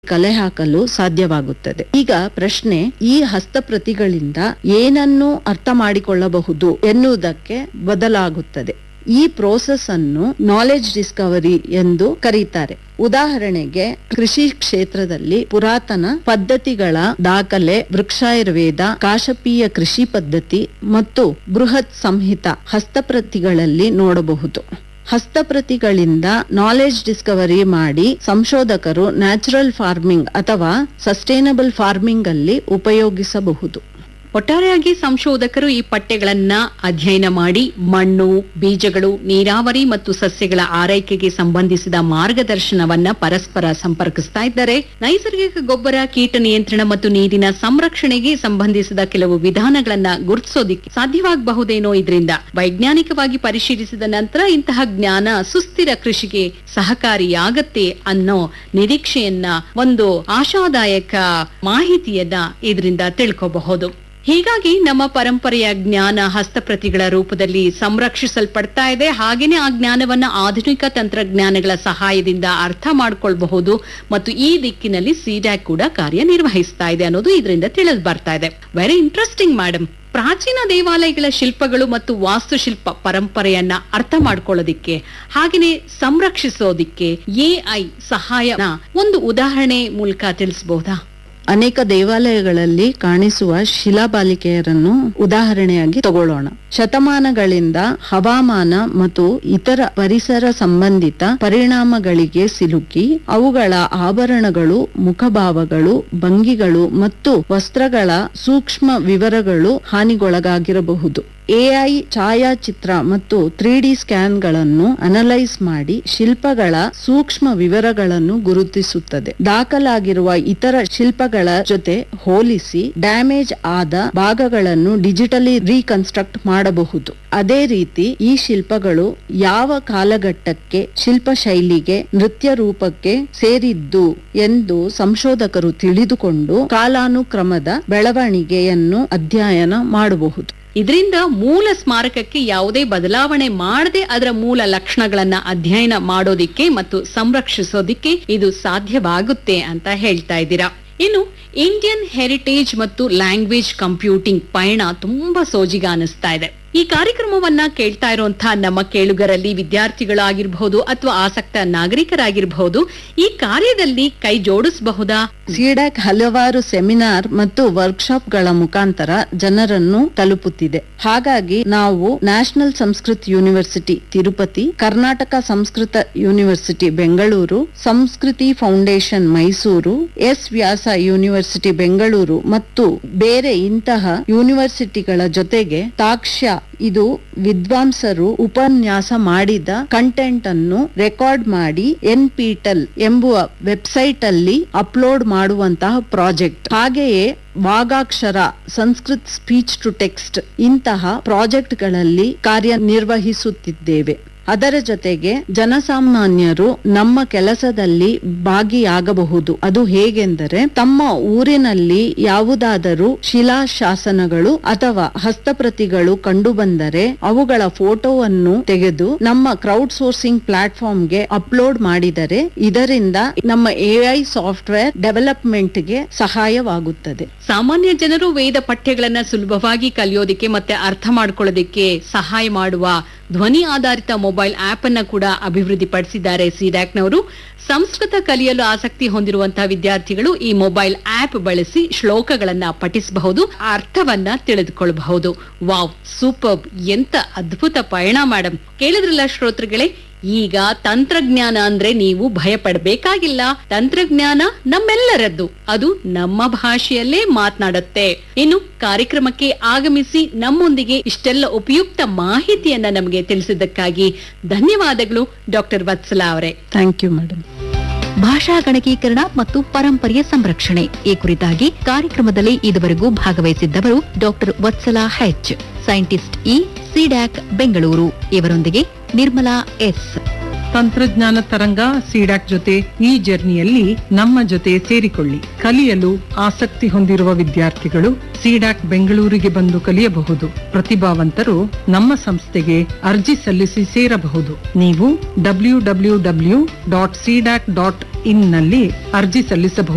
ಕಲೆ ಹಾಕಲು ಸಾಧ್ಯವಾಗುತ್ತದೆ ಈಗ ಪ್ರಶ್ನೆ ಈ ಹಸ್ತಪ್ರತಿಗಳಿಂದ ಏನನ್ನು ಅರ್ಥ ಮಾಡಿಕೊಳ್ಳಬಹುದು ಎನ್ನುವುದಕ್ಕೆ ಬದಲಾಗುತ್ತದೆ ಈ ಪ್ರೋಸೆಸ್ ಅನ್ನು ನಾಲೆಜ್ ಡಿಸ್ಕವರಿ ಎಂದು ಕರೀತಾರೆ ಉದಾಹರಣೆಗೆ ಕೃಷಿ ಕ್ಷೇತ್ರದಲ್ಲಿ ಪುರಾತನ ಪದ್ಧತಿಗಳ ದಾಖಲೆ ವೃಕ್ಷಾಯುರ್ವೇದ ಕಾಶಪೀಯ ಕೃಷಿ ಪದ್ಧತಿ ಮತ್ತು ಬೃಹತ್ ಸಂಹಿತ ಹಸ್ತಪ್ರತಿಗಳಲ್ಲಿ ನೋಡಬಹುದು ಹಸ್ತಪ್ರತಿಗಳಿಂದ ನಾಲೆಜ್ ಡಿಸ್ಕವರಿ ಮಾಡಿ ಸಂಶೋಧಕರು ನ್ಯಾಚುರಲ್ ಫಾರ್ಮಿಂಗ್ ಅಥವಾ ಸಸ್ಟೈನಬಲ್ ಫಾರ್ಮಿಂಗ್ ಅಲ್ಲಿ ಉಪಯೋಗಿಸಬಹುದು ಒಟ್ಟಾರೆಯಾಗಿ ಸಂಶೋಧಕರು ಈ ಪಠ್ಯಗಳನ್ನ ಅಧ್ಯಯನ ಮಾಡಿ ಮಣ್ಣು ಬೀಜಗಳು ನೀರಾವರಿ ಮತ್ತು ಸಸ್ಯಗಳ ಆರೈಕೆಗೆ ಸಂಬಂಧಿಸಿದ ಮಾರ್ಗದರ್ಶನವನ್ನ ಪರಸ್ಪರ ಸಂಪರ್ಕಿಸ್ತಾ ಇದ್ದಾರೆ ನೈಸರ್ಗಿಕ ಗೊಬ್ಬರ ಕೀಟ ನಿಯಂತ್ರಣ ಮತ್ತು ನೀರಿನ ಸಂರಕ್ಷಣೆಗೆ ಸಂಬಂಧಿಸಿದ ಕೆಲವು ವಿಧಾನಗಳನ್ನ ಗುರುತಿಸೋದಿಕ್ಕೆ ಸಾಧ್ಯವಾಗಬಹುದೇನೋ ಇದರಿಂದ ವೈಜ್ಞಾನಿಕವಾಗಿ ಪರಿಶೀಲಿಸಿದ ನಂತರ ಇಂತಹ ಜ್ಞಾನ ಸುಸ್ಥಿರ ಕೃಷಿಗೆ ಸಹಕಾರಿಯಾಗತ್ತೆ ಅನ್ನೋ ನಿರೀಕ್ಷೆಯನ್ನ ಒಂದು ಆಶಾದಾಯಕ ಮಾಹಿತಿಯನ್ನ ಇದರಿಂದ ತಿಳ್ಕೋಬಹುದು ಹೀಗಾಗಿ ನಮ್ಮ ಪರಂಪರೆಯ ಜ್ಞಾನ ಹಸ್ತಪ್ರತಿಗಳ ರೂಪದಲ್ಲಿ ಸಂರಕ್ಷಿಸಲ್ಪಡ್ತಾ ಇದೆ ಹಾಗೇನೆ ಆ ಜ್ಞಾನವನ್ನ ಆಧುನಿಕ ತಂತ್ರಜ್ಞಾನಗಳ ಸಹಾಯದಿಂದ ಅರ್ಥ ಮಾಡ್ಕೊಳ್ಬಹುದು ಮತ್ತು ಈ ದಿಕ್ಕಿನಲ್ಲಿ ಸಿಡ್ಯಾಕ್ ಕೂಡ ಕಾರ್ಯನಿರ್ವಹಿಸ್ತಾ ಇದೆ ಅನ್ನೋದು ಇದರಿಂದ ತಿಳಿದು ಬರ್ತಾ ಇದೆ ವೆರಿ ಇಂಟ್ರೆಸ್ಟಿಂಗ್ ಮೇಡಮ್ ಪ್ರಾಚೀನ ದೇವಾಲಯಗಳ ಶಿಲ್ಪಗಳು ಮತ್ತು ವಾಸ್ತುಶಿಲ್ಪ ಪರಂಪರೆಯನ್ನ ಅರ್ಥ ಮಾಡ್ಕೊಳ್ಳೋದಿಕ್ಕೆ ಹಾಗೆಯೇ ಸಂರಕ್ಷಿಸೋದಿಕ್ಕೆ ಎಐ ಸಹಾಯನ ಒಂದು ಉದಾಹರಣೆ ಮೂಲಕ ತಿಳಿಸಬಹುದಾ ಅನೇಕ ದೇವಾಲಯಗಳಲ್ಲಿ ಕಾಣಿಸುವ ಶಿಲಾಬಾಲಿಕೆಯರನ್ನು ಉದಾಹರಣೆಯಾಗಿ ತಗೊಳ್ಳೋಣ ಶತಮಾನಗಳಿಂದ ಹವಾಮಾನ ಮತ್ತು ಇತರ ಪರಿಸರ ಸಂಬಂಧಿತ ಪರಿಣಾಮಗಳಿಗೆ ಸಿಲುಕಿ ಅವುಗಳ ಆಭರಣಗಳು ಮುಖಭಾವಗಳು ಭಂಗಿಗಳು ಮತ್ತು ವಸ್ತ್ರಗಳ ಸೂಕ್ಷ್ಮ ವಿವರಗಳು ಹಾನಿಗೊಳಗಾಗಿರಬಹುದು ಎಐ ಛಾಯಾಚಿತ್ರ ಮತ್ತು ತ್ರೀ ಡಿ ಸ್ಕ್ಯಾನ್ಗಳನ್ನು ಅನಲೈಸ್ ಮಾಡಿ ಶಿಲ್ಪಗಳ ಸೂಕ್ಷ್ಮ ವಿವರಗಳನ್ನು ಗುರುತಿಸುತ್ತದೆ ದಾಖಲಾಗಿರುವ ಇತರ ಶಿಲ್ಪಗಳ ಜೊತೆ ಹೋಲಿಸಿ ಡ್ಯಾಮೇಜ್ ಆದ ಭಾಗಗಳನ್ನು ಡಿಜಿಟಲಿ ರೀಕನ್ಸ್ಟ್ರಕ್ಟ್ ಮಾಡಬಹುದು ಅದೇ ರೀತಿ ಈ ಶಿಲ್ಪಗಳು ಯಾವ ಕಾಲಘಟ್ಟಕ್ಕೆ ಶಿಲ್ಪ ಶೈಲಿಗೆ ನೃತ್ಯ ರೂಪಕ್ಕೆ ಸೇರಿದ್ದು ಎಂದು ಸಂಶೋಧಕರು ತಿಳಿದುಕೊಂಡು ಕಾಲಾನುಕ್ರಮದ ಬೆಳವಣಿಗೆಯನ್ನು ಅಧ್ಯಯನ ಮಾಡಬಹುದು ಇದರಿಂದ ಮೂಲ ಸ್ಮಾರಕಕ್ಕೆ ಯಾವುದೇ ಬದಲಾವಣೆ ಮಾಡದೆ ಅದರ ಮೂಲ ಲಕ್ಷಣಗಳನ್ನ ಅಧ್ಯಯನ ಮಾಡೋದಿಕ್ಕೆ ಮತ್ತು ಸಂರಕ್ಷಿಸೋದಿಕ್ಕೆ ಇದು ಸಾಧ್ಯವಾಗುತ್ತೆ ಅಂತ ಹೇಳ್ತಾ ಇದ್ದೀರಾ ಇನ್ನು ಇಂಡಿಯನ್ ಹೆರಿಟೇಜ್ ಮತ್ತು ಲ್ಯಾಂಗ್ವೇಜ್ ಕಂಪ್ಯೂಟಿಂಗ್ ಪಯಣ ತುಂಬಾ ಸೋಜಿಗ ಅನಿಸ್ತಾ ಇದೆ ಈ ಕಾರ್ಯಕ್ರಮವನ್ನ ಕೇಳ್ತಾ ಇರುವಂತಹ ನಮ್ಮ ಕೇಳುಗರಲ್ಲಿ ವಿದ್ಯಾರ್ಥಿಗಳಾಗಿರ್ಬಹುದು ಅಥವಾ ಆಸಕ್ತ ನಾಗರಿಕರಾಗಿರಬಹುದು ಈ ಕಾರ್ಯದಲ್ಲಿ ಕೈ ಜೋಡಿಸಬಹುದಾ ಸಿಡಾಕ್ ಹಲವಾರು ಸೆಮಿನಾರ್ ಮತ್ತು ವರ್ಕ್ಶಾಪ್ ಗಳ ಮುಖಾಂತರ ಜನರನ್ನು ತಲುಪುತ್ತಿದೆ ಹಾಗಾಗಿ ನಾವು national Sanskrit university Tirupati Karnataka Sanskrit university Bengaluru Samskriti foundation Mysuru S Vyasa university Bengaluru ಮತ್ತು ಬೇರೆ ಇಂತಹ ಯೂನಿವರ್ಸಿಟಿಗಳ ಜೊತೆಗೆ ತಾಕ್ಷ್ಯ ಇದು ವಿದ್ವಾಂಸರು ಉಪನ್ಯಾಸ ಮಾಡಿದ ಕಂಟೆಂಟ್ ಅನ್ನು ರೆಕಾರ್ಡ್ ಮಾಡಿ ಎನ್ ಪಿಟಲ್ ಎಂಬುವ ವೆಬ್ಸೈಟ್ ಅಲ್ಲಿ ಅಪ್ಲೋಡ್ ಮಾಡುವಂತಹ ಪ್ರಾಜೆಕ್ಟ್ ಹಾಗೆಯೇ Vagakshara Sanskrit speech to text ಇಂತಹ ಪ್ರಾಜೆಕ್ಟ್ಗಳಲ್ಲಿ ಕಾರ್ಯನಿರ್ವಹಿಸುತ್ತಿದ್ದೇವೆ ಅದರ ಜೊತೆಗೆ ಜನಸಾಮಾನ್ಯರು ನಮ್ಮ ಕೆಲಸದಲ್ಲಿ ಭಾಗಿಯಾಗಬಹುದು ಅದು ಹೇಗೆಂದರೆ ತಮ್ಮ ಊರಿನಲ್ಲಿ ಯಾವುದಾದರೂ ಶಿಲಾಶಾಸನಗಳು ಅಥವಾ ಹಸ್ತಪ್ರತಿಗಳು ಕಂಡುಬಂದರೆ ಅವುಗಳ ಫೋಟೋವನ್ನು ತೆಗೆದು ನಮ್ಮ ಕ್ರೌಡ್ ಸೋರ್ಸಿಂಗ್ ಪ್ಲಾಟ್ಫಾರ್ಮ್ಗೆ ಅಪ್ಲೋಡ್ ಮಾಡಿದರೆ ಇದರಿಂದ ನಮ್ಮ ಎಐ ಸಾಫ್ಟ್ವೇರ್ ಡೆವಲಪ್ಮೆಂಟ್ಗೆ ಸಹಾಯವಾಗುತ್ತದೆ ಸಾಮಾನ್ಯ ಜನರು ವೇದ ಪಠ್ಯಗಳನ್ನ ಸುಲಭವಾಗಿ ಕಲಿಯೋದಿಕ್ಕೆ ಮತ್ತೆ ಅರ್ಥ ಮಾಡ್ಕೊಳ್ಳೋದಿಕ್ಕೆ ಸಹಾಯ ಮಾಡುವ ಧ್ವನಿ ಆಧಾರಿತ ಮೊಬೈಲ್ ಆಪ್ ಅನ್ನ ಕೂಡ ಅಭಿವೃದ್ಧಿಪಡಿಸಿದ್ದಾರೆ ಸಿಡ್ಯಾಕ್ನವರು ಸಂಸ್ಕೃತ ಕಲಿಯಲು ಆಸಕ್ತಿ ಹೊಂದಿರುವಂತಹ ವಿದ್ಯಾರ್ಥಿಗಳು ಈ ಮೊಬೈಲ್ ಆಪ್ ಬಳಸಿ ಶ್ಲೋಕಗಳನ್ನ ಪಠಿಸಬಹುದು ಆ ಅರ್ಥವನ್ನ ತಿಳಿದುಕೊಳ್ಳಬಹುದು ವಾವ್ ಸೂಪರ್ ಎಂತ ಅದ್ಭುತ ಪಯಣ ಮೇಡಮ್ ಕೇಳಿದ್ರಲ್ಲ ಶ್ರೋತೃಗಳೇ ಈಗ ತಂತ್ರಜ್ಞಾನ ಅಂದ್ರೆ ನೀವು ಭಯ ಪಡಬೇಕಾಗಿಲ್ಲ ತಂತ್ರಜ್ಞಾನ ನಮ್ಮೆಲ್ಲರದ್ದು ಅದು ನಮ್ಮ ಭಾಷೆಯಲ್ಲೇ ಮಾತನಾಡುತ್ತೆ ಇನ್ನು ಕಾರ್ಯಕ್ರಮಕ್ಕೆ ಆಗಮಿಸಿ ನಮ್ಮೊಂದಿಗೆ ಇಷ್ಟೆಲ್ಲ ಉಪಯುಕ್ತ ಮಾಹಿತಿಯನ್ನ ನಮಗೆ ತಿಳಿಸಿದ್ದಕ್ಕಾಗಿ ಧನ್ಯವಾದಗಳು ಡಾಕ್ಟರ್ ವತ್ಸಲಾ ಅವರೇ ಥ್ಯಾಂಕ್ ಯು ಮೇಡಮ್ ಭಾಷಾ ಗಣಕೀಕರಣ ಮತ್ತು ಪರಂಪರೆಯ ಸಂರಕ್ಷಣೆ ಈ ಕುರಿತಾಗಿ ಕಾರ್ಯಕ್ರಮದಲ್ಲಿ ಇದುವರೆಗೂ ಭಾಗವಹಿಸಿದ್ದವರು doctor Vatsala H scientist E CDAC Bengaluru ಇವರೊಂದಿಗೆ ನಿರ್ಮಲಾ ಎಸ್ ತಂತ್ರಜ್ಞಾನ ತರಂಗ ಸಿಡಾಕ್ ಜೊತೆ ಈ ಜರ್ನಿಯಲ್ಲಿ ನಮ್ಮ ಜೊತೆ ಸೇರಿಕೊಳ್ಳಿ ಕಲಿಯಲು ಆಸಕ್ತಿ ಹೊಂದಿರುವ ವಿದ್ಯಾರ್ಥಿಗಳು ಸಿಡಾಕ್ ಬೆಂಗಳೂರಿಗೆ ಬಂದು ಕಲಿಯಬಹುದು ಪ್ರತಿಭಾವಂತರು ನಮ್ಮ ಸಂಸ್ಥೆಗೆ ಅರ್ಜಿ ಸಲ್ಲಿಸಿ ಸೇರಬಹುದು ನೀವು W W W dot CDAC dot in ನಲ್ಲಿ ಅರ್ಜಿ ಸಲ್ಲಿಸಬಹುದು